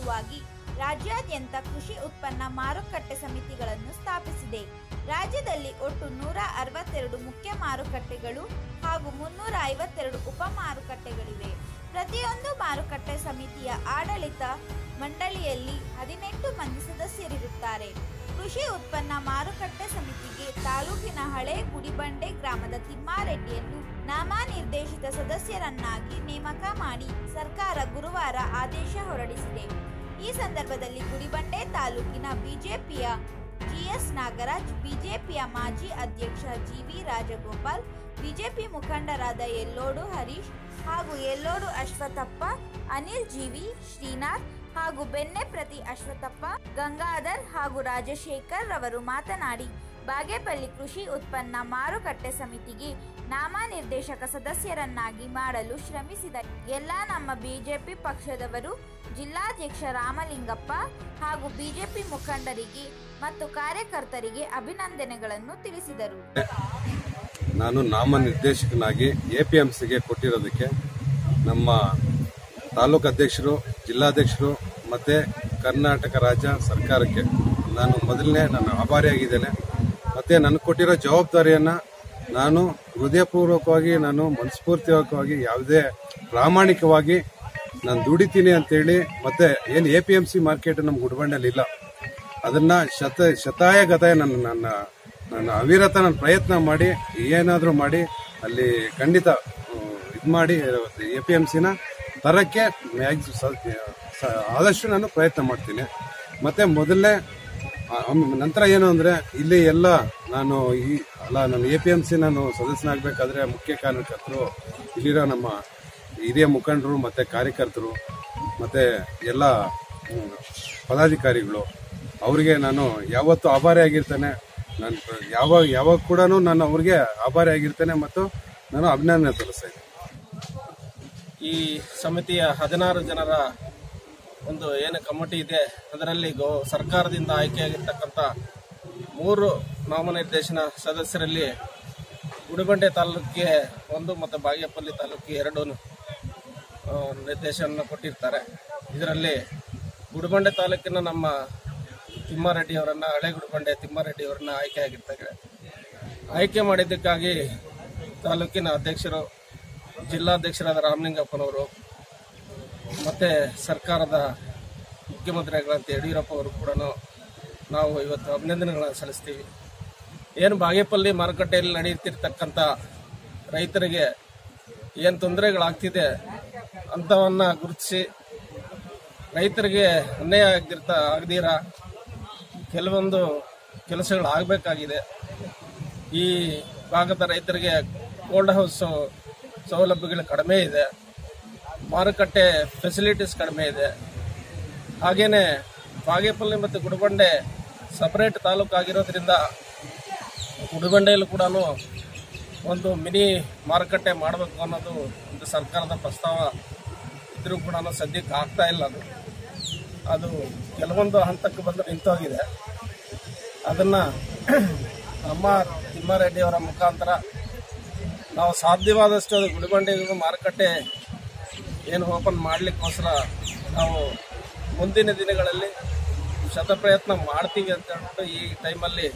ಸಲುವಾಗಿ ರಾಜ್ಯಾದ್ಯಂತ ಕೃಷಿ ಉತ್ಪನ್ನ ಮಾರುಕಟ್ಟೆ ಸಮಿತಿಗಳನ್ನು ಸ್ಥಾಪಿಸಿದೆ ರಾಜ್ಯದಲ್ಲಿ ಒಟ್ಟು ನೂರ ಅರವತ್ತೆರಡು ಮುಖ್ಯ ಮಾರುಕಟ್ಟೆಗಳು ಹಾಗೂ ಮುನ್ನೂರ ಐವತ್ತೆರಡು ಉಪ ಮಾರುಕಟ್ಟೆಗಳಿವೆ ಪ್ರತಿಯೊಂದು ಮಾರುಕಟ್ಟೆ ಸಮಿತಿಯ ಆಡಳಿತ ಮಂಡಳಿಯಲ್ಲಿ ಹದಿನೆಂಟು ಮಂದಿ ಸದಸ್ಯರಿರುತ್ತಾರೆ ಕೃಷಿ ಉತ್ಪನ್ನ ಮಾರುಕಟ್ಟೆ ಸಮಿತಿಗೆ ತಾಲೂಕಿನ ಹಳೆ ಗುಡಿಬಂಡೆ ಗ್ರಾಮದ ತಿಮ್ಮಾರೆಡ್ಡಿಯನ್ನು ನಾಮನಿರ್ದೇಶಿತ ಸದಸ್ಯರನ್ನಾಗಿ ನೇಮಕ ಮಾಡಿ ಸರ್ಕಾರ ಗುರುವಾರ ಆದೇಶ ಹೊರಡಿಸಿದೆ ಈ ಸಂದರ್ಭದಲ್ಲಿ ಗುಡಿಬಂಡೆ ತಾಲೂಕಿನ ಬಿಜೆಪಿಯ ಜಿಎಸ್ ನಾಗರಾಜ್ ಬಿಜೆಪಿಯ ಮಾಜಿ ಅಧ್ಯಕ್ಷ ಜಿವಿ ರಾಜಗೋಪಾಲ್ ಬಿಜೆಪಿ ಮುಖಂಡರಾದ ಯಲ್ಲೋಡು ಹರೀಶ್ ಹಾಗೂ ಯಲ್ಲೋಡು ಅಶ್ವಥಪ್ಪ ಅನಿಲ್ ಜಿವಿ ಶ್ರೀನಾಥ್ ಹಾಗೂ ಬೆಣ್ಣೆ ಪ್ರತಿ ಅಶ್ವಥಪ್ಪ ಗಂಗಾಧರ್ ಹಾಗೂ ರಾಜಶೇಖರ್ ರವರು ಮಾತನಾಡಿ ಬಾಗೇಪಲ್ಲಿ ಕೃಷಿ ಉತ್ಪನ್ನ ಮಾರುಕಟ್ಟೆ ಸಮಿತಿಗೆ ನಾಮನಿರ್ದೇಶಕ ಸದಸ್ಯರನ್ನಾಗಿ ಮಾಡಲು ಶ್ರಮಿಸಿದ ಎಲ್ಲ ನಮ್ಮ ಬಿಜೆಪಿ ಪಕ್ಷದವರು ಜಿಲ್ಲಾಧ್ಯಕ್ಷ ರಾಮಲಿಂಗಪ್ಪ ಹಾಗೂ ಬಿಜೆಪಿ ಮುಖಂಡರಿಗೆ ಮತ್ತು ಕಾರ್ಯಕರ್ತರಿಗೆ ಅಭಿನಂದನೆಗಳನ್ನು ತಿಳಿಸಿದರು ನಾನು ನಾಮನಿರ್ದೇಶಕನಾಗಿ ಎ ಪಿ ಎಂ ಸಿಗೆ ಕೊಟ್ಟಿರೋದಕ್ಕೆ ನಮ್ಮ ತಾಲೂಕು ಅಧ್ಯಕ್ಷರು ಜಿಲ್ಲಾಧ್ಯಕ್ಷರು ಮತ್ತು ಕರ್ನಾಟಕ ರಾಜ್ಯ ಸರ್ಕಾರಕ್ಕೆ ನಾನು ಮೊದಲನೇ ನಾನು ಆಭಾರಿಯಾಗಿದ್ದೇನೆ ಮತ್ತು ನನಗೆ ಕೊಟ್ಟಿರೋ ಜವಾಬ್ದಾರಿಯನ್ನು ನಾನು ಹೃದಯಪೂರ್ವಕವಾಗಿ ನಾನು ಮನಸ್ಫೂರ್ತಿಯಾಗಿ ಯಾವುದೇ ಪ್ರಾಮಾಣಿಕವಾಗಿ ನಾನು ದುಡಿತೀನಿ ಅಂತೇಳಿ ಮತ್ತೆ ಏನು A P M C market ನಮ್ಮ ಗುಡ್ಬಂಡಲ್ಲಿ ಇಲ್ಲ ಅದನ್ನ ಶತ ಶತಾಯ ಗತಾಯ ನನ್ನ ನನ್ನ ನನ್ನ ಅವಿರತ ನಾನು ಪ್ರಯತ್ನ ಮಾಡಿ ಏನಾದರೂ ಮಾಡಿ ಅಲ್ಲಿ ಖಂಡಿತ ಇದು ಮಾಡಿ ಎ ಪಿ ಎಮ್ ಸಿನ ತರಕ್ಕೆ ಮ್ಯಾಕ್ಸ್ ಆದಷ್ಟು ನಾನು ಪ್ರಯತ್ನ ಮಾಡ್ತೀನಿ ಮತ್ತೆ ಮೊದಲನೇ ನಂತರ ಏನು ಅಂದರೆ ಇಲ್ಲಿ ಎಲ್ಲ ನಾನು ಈ ಅಲ್ಲ ನಾನು ಎ ಪಿ ಎಮ್ ಸಿ ನಾನು ಸದಸ್ಯನಾಗಬೇಕಾದ್ರೆ ಮುಖ್ಯ ಕಾರ್ಯಕರ್ತರು ಇಲ್ಲಿರೋ ನಮ್ಮ ಹಿರಿಯ ಮುಖಂಡರು ಮತ್ತು ಕಾರ್ಯಕರ್ತರು ಮತ್ತು ಎಲ್ಲ ಹ್ಮ್, ಪದಾಧಿಕಾರಿಗಳು ಅವರಿಗೆ ನಾನು ಯಾವತ್ತೂ ಆಭಾರಿ ಆಗಿರ್ತೇನೆ ನಾನು ಯಾವಾಗ ಯಾವಾಗ ಕೂಡ ನಾನು ಅವ್ರಿಗೆ ಆಭಾರಿ ಆಗಿರ್ತೇನೆ ಮತ್ತು ನಾನು ಅಭಿನಂದನೆ ತಿಳಿಸ್ತಾ ಇದ್ದೀನಿ ಈ ಸಮಿತಿಯ ಹದಿನಾರು ಜನರ ಒಂದು ಏನು ಕಮಿಟಿ ಇದೆ ಅದರಲ್ಲಿ ಗೋ ಸರ್ಕಾರದಿಂದ ಆಯ್ಕೆಯಾಗಿರ್ತಕ್ಕಂಥ ಮೂರು ನಾಮನಿರ್ದೇಶನ ಸದಸ್ಯರಲ್ಲಿ ಗುಡಿಬಂಡೆ ತಾಲೂಕಿಗೆ ಒಂದು ಮತ್ತು ಬಾಗೇಪಲ್ಲಿ ತಾಲೂಕಿಗೆ ಎರಡು ಆ, ನಿರ್ದೇಶನ ಕೊಟ್ಟಿರ್ತಾರೆ ಇದರಲ್ಲಿ ಗುಡಿಬಂಡೆ ತಾಲೂಕಿನ ನಮ್ಮ ತಿಮ್ಮಾರೆಡ್ಡಿ ಅವರನ್ನ ಹಳೆ ಗುಡಿಬಂಡೆ ತಿಮ್ಮಾರೆಡ್ಡಿ ಅವರನ್ನ ಆಯ್ಕೆಯಾಗಿರ್ತಾರೆ ಆಯ್ಕೆ ಮಾಡಿದ್ದಕ್ಕಾಗಿ ತಾಲೂಕಿನ ಅಧ್ಯಕ್ಷರು ಜಿಲ್ಲಾಧ್ಯಕ್ಷರಾದ ರಾಮಲಿಂಗಪ್ಪನವರು ಮತ್ತು ಸರ್ಕಾರದ ಮುಖ್ಯಮಂತ್ರಿಗಳಂತ ಯಡಿಯೂರಪ್ಪ ಅವರು ಕೂಡ ನಾವು ಇವತ್ತು ಅಭಿನಂದನೆಗಳನ್ನು ಸಲ್ಲಿಸ್ತೀವಿ ಏನು ಬಾಗೇಪಲ್ಲಿ ಮಾರುಕಟ್ಟೆಯಲ್ಲಿ ನಡೆಯುತ್ತಿರ್ತಕ್ಕಂಥ ರೈತರಿಗೆ ಏನು ತೊಂದರೆಗಳಾಗ್ತಿದೆ ಅಂಥವನ್ನ ಗುರುತಿಸಿ ರೈತರಿಗೆ ಅನ್ಯಾಯ ಆಗದಿರ್ತ ಆಗದಿರ ಕೆಲವೊಂದು ಕೆಲಸಗಳು ಆಗಬೇಕಾಗಿದೆ ಈ ಭಾಗದ ರೈತರಿಗೆ ಕೋಲ್ಡ್ ಹೌಸ್ ಸೌಲಭ್ಯಗಳು ಕಡಿಮೆ ಇದೆ ಮಾರುಕಟ್ಟೆ ಫೆಸಿಲಿಟೀಸ್ ಕಡಿಮೆ ಇದೆ ಹಾಗೇನೆ ಬಾಗೇಪಲ್ಲಿ ಮತ್ತು ಗುಡಿಬಂಡೆ ಸಪರೇಟ್ ತಾಲೂಕು ಆಗಿರೋದ್ರಿಂದ ಗುಡಿಬಂಡೆಯಲ್ಲೂ ಕೂಡ ಒಂದು ಮಿನಿ ಮಾರುಕಟ್ಟೆ ಮಾಡಬೇಕು ಅನ್ನೋದು ಒಂದು ಸರ್ಕಾರದ ಪ್ರಸ್ತಾವ ಇದ್ರೂ ಕೂಡ ಸದ್ಯಕ್ಕೆ ಆಗ್ತಾ ಇಲ್ಲ ಅದು ಅದು ಕೆಲವೊಂದು ಹಂತಕ್ಕೆ ಬಂದು ನಿಂತೋಗಿದೆ ಅದನ್ನು ನಮ್ಮ ತಿಮ್ಮಾರೆಡ್ಡಿಯವರ ಮುಖಾಂತರ ನಾವು ಸಾಧ್ಯವಾದಷ್ಟು ಅದು ಗುಡಿಬಂಡೆಗೂ ಮಾರುಕಟ್ಟೆ ಏನು ಓಪನ್ ಮಾಡಲಿಕ್ಕೋಸ್ಕರ ನಾವು ಮುಂದಿನ ದಿನಗಳಲ್ಲಿ ಶತಪ್ರಯತ್ನ ಮಾಡ್ತೀವಿ ಅಂತ ಹೇಳ್ಬಿಟ್ಟು ಈ ಟೈಮಲ್ಲಿ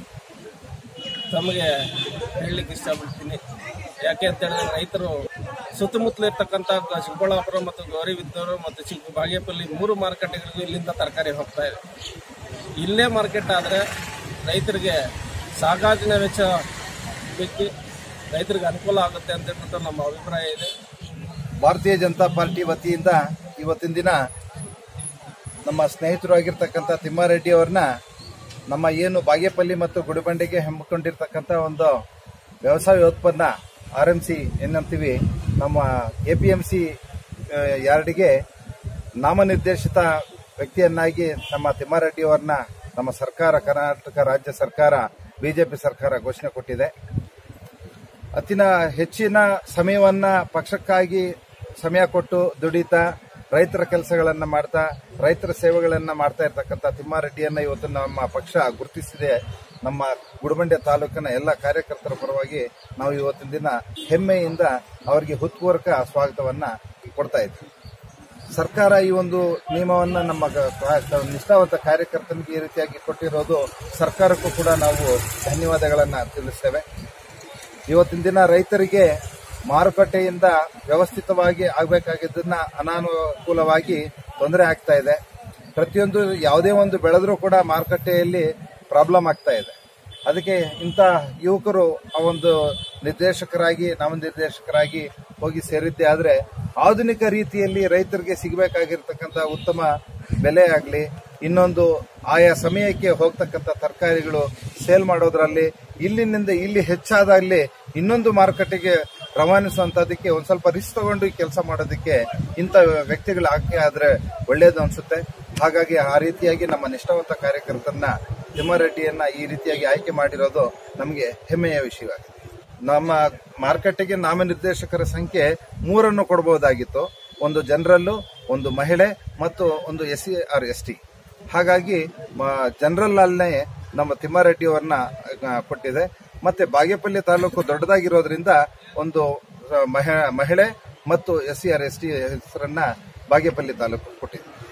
ತಮಗೆ ಹೇಳಲಿಕ್ಕೆ ಇಷ್ಟಪಡ್ತೀನಿ ಯಾಕೆ ಅಂತ ಹೇಳಿದ್ರೆ ರೈತರು ಸುತ್ತಮುತ್ತಲು ಇರ್ತಕ್ಕಂಥ ಚಿಕ್ಕಬಳ್ಳಾಪುರ ಮತ್ತು ಗೌರಿಬಿದ್ದೂರು ಮತ್ತು ಚಿಕ್ಕ ಬಾಗೇಪಲ್ಲಿ ಮೂರು ಮಾರುಕಟ್ಟೆಗಳಿಗೂ ಇಲ್ಲಿಂದ ತರಕಾರಿ ಹೋಗ್ತಾ ಇದೆ ಇಲ್ಲೇ ಮಾರ್ಕೆಟ್ ಆದರೆ ರೈತರಿಗೆ ಸಾಗಾಜಿನ ವೆಚ್ಚ ಬಿಕ್ಕಿ ರೈತರಿಗೆ ಅನುಕೂಲ ಆಗುತ್ತೆ ಅಂತ ಹೇಳ್ಬಿಟ್ಟು ನಮ್ಮ ಅಭಿಪ್ರಾಯ ಇದೆ ಭಾರತೀಯ ಜನತಾ ಪಾರ್ಟಿ ವತಿಯಿಂದ ಇವತ್ತಿನ ದಿನ ನಮ್ಮ ಸ್ನೇಹಿತರು ಆಗಿರ್ತಕ್ಕಂಥ ತಿಮ್ಮಾರೆಡ್ಡಿ ಅವ್ರನ್ನ ನಮ್ಮ ಏನು ಬಾಗೇಪಲ್ಲಿ ಮತ್ತು ಗುಡಿಬಂಡೆಗೆ ಹಮ್ಮಿಕೊಂಡಿರ್ತಕ್ಕಂಥ ಒಂದು ವ್ಯವಸಾಯ ಉತ್ಪನ್ನ ಆರ್ ಎಂ ಸಿ ಏನಂತೀವಿ ನಮ್ಮ ಎ ಪಿ ಎಂ ಸಿ ಯಾರ್ಡಿಗೆ ನಾಮನಿರ್ದೇಶಿತ ವ್ಯಕ್ತಿಯನ್ನಾಗಿ ನಮ್ಮ ತಿಮ್ಮಾರೆಡ್ಡಿ ಅವರನ್ನ ನಮ್ಮ ಸರ್ಕಾರ ಕರ್ನಾಟಕ ರಾಜ್ಯ ಸರ್ಕಾರ ಬಿಜೆಪಿ ಸರ್ಕಾರ ಘೋಷಣೆ ಕೊಟ್ಟಿದೆ ಅತಿನ ಹೆಚ್ಚಿನ ಸಮಯವನ್ನ ಪಕ್ಷಕ್ಕಾಗಿ ಸಮಯ ಕೊಟ್ಟು ದುಡಿತಾ ರೈತರ ಕೆಲಸಗಳನ್ನ ಮಾಡ್ತಾ ರೈತರ ಸೇವೆಗಳನ್ನ ಮಾಡ್ತಾ ಇರ್ತಕ್ಕಂಥ ತಿಮ್ಮಾರೆಡ್ಡಿಯನ್ನ ಇವತ್ತು ನಮ್ಮ ಪಕ್ಷ ಗುರುತಿಸಿದೆ ನಮ್ಮ ಗುಡಿಬಂಡೆ ತಾಲೂಕಿನ ಎಲ್ಲ ಕಾರ್ಯಕರ್ತರ ಪರವಾಗಿ ನಾವು ಇವತ್ತಿನ ದಿನ ಹೆಮ್ಮೆಯಿಂದ ಅವರಿಗೆ ಹೃತ್ಪೂರ್ವಕ ಸ್ವಾಗತವನ್ನ ಕೊಡ್ತಾ ಇದ್ದೀವಿ ಸರ್ಕಾರ ಈ ಒಂದು ನಿಯಮವನ್ನ ನಮ್ಮ ಗ- ಕ- ನಿಷ್ಠಾವಂತ ಕಾರ್ಯಕರ್ತನಿಗೆ ಈ ರೀತಿಯಾಗಿ ಕೊಟ್ಟಿರೋದು ಸರ್ಕಾರಕ್ಕೂ ಕೂಡ ನಾವು ಧನ್ಯವಾದಗಳನ್ನ ತಿಳಿಸ್ತೇವೆ ಇವತ್ತಿನ ದಿನ ರೈತರಿಗೆ ಮಾರುಕಟ್ಟೆಯಿಂದ ವ್ಯವಸ್ಥಿತವಾಗಿ ಆಗಬೇಕಾಗಿದ್ದನ್ನ ಅನಾನುಕೂಲವಾಗಿ ತೊಂದರೆ ಆಗ್ತಾ ಇದೆ ಪ್ರತಿಯೊಂದು ಯಾವುದೇ ಒಂದು ಬೆಳೆದ್ರೂ ಕೂಡ ಮಾರುಕಟ್ಟೆಯಲ್ಲಿ ಪ್ರಾಬ್ಲಮ್ ಆಗ್ತಾ ಇದೆ ಅದಕ್ಕೆ ಇಂಥ ಯುವಕರು ಆ ಒಂದು ನಿರ್ದೇಶಕರಾಗಿ ನಾಮನಿರ್ದೇಶಕರಾಗಿ ಹೋಗಿ ಸೇರಿದ್ದೆ ಆದ್ರೆ ಆಧುನಿಕ ರೀತಿಯಲ್ಲಿ ರೈತರಿಗೆ ಸಿಗಬೇಕಾಗಿರ್ತಕ್ಕಂಥ ಉತ್ತಮ ಬೆಲೆ ಆಗಲಿ ಇನ್ನೊಂದು ಆಯಾ ಸಮಯಕ್ಕೆ ಹೋಗ್ತಕ್ಕಂಥ ತರಕಾರಿಗಳು ಸೇಲ್ ಮಾಡೋದ್ರಲ್ಲಿ ಇಲ್ಲಿನಿಂದ ಇಲ್ಲಿ ಹೆಚ್ಚಾದಲ್ಲಿ ಇನ್ನೊಂದು ಮಾರುಕಟ್ಟೆಗೆ ರವಾನಿಸುವಂತದಕ್ಕೆ ಒಂದ್ ಸ್ವಲ್ಪ ರಿಸ್ಕ್ ತಗೊಂಡು ಕೆಲಸ ಮಾಡೋದಕ್ಕೆ ಇಂಥ ವ್ಯಕ್ತಿಗಳು ಆಯ್ಕೆ ಆದ್ರೆ ಒಳ್ಳೇದು ಅನ್ಸುತ್ತೆ ಹಾಗಾಗಿ ಆ ರೀತಿಯಾಗಿ ನಮ್ಮ ನಿಷ್ಠಾವಂತ ಕಾರ್ಯಕರ್ತರನ್ನ ತಿಮ್ಮಾರೆಡ್ಡಿಯನ್ನ ಈ ರೀತಿಯಾಗಿ ಆಯ್ಕೆ ಮಾಡಿರೋದು ನಮಗೆ ಹೆಮ್ಮೆಯ ವಿಷಯವಾಗಿದೆ ನಮ್ಮ ಮಾರುಕಟ್ಟೆಗೆ ನಾಮನಿರ್ದೇಶಕರ ಸಂಖ್ಯೆ ಮೂರನ್ನು ಕೊಡಬಹುದಾಗಿತ್ತು ಒಂದು ಜನರಲ್ಲು ಒಂದು ಮಹಿಳೆ ಮತ್ತು ಒಂದು S C or S T ಹಾಗಾಗಿ ಜನರಲ್ ಅಲ್ಲೇ ನಮ್ಮ ತಿಮ್ಮಾರೆಡ್ಡಿ ಅವರನ್ನ ಕೊಟ್ಟಿದೆ ಮತ್ತೆ ಬಾಗೇಪಲ್ಲಿ ತಾಲೂಕು ದೊಡ್ಡದಾಗಿರೋದ್ರಿಂದ ಒಂದು ಆ, ಮಹಿ- ಮಹಿಳೆ ಮತ್ತು S C or S T ಹೆಸರನ್ನ ಬಾಗೇಪಲ್ಲಿ ತಾಲೂಕು ಕೊಟ್ಟಿದೆ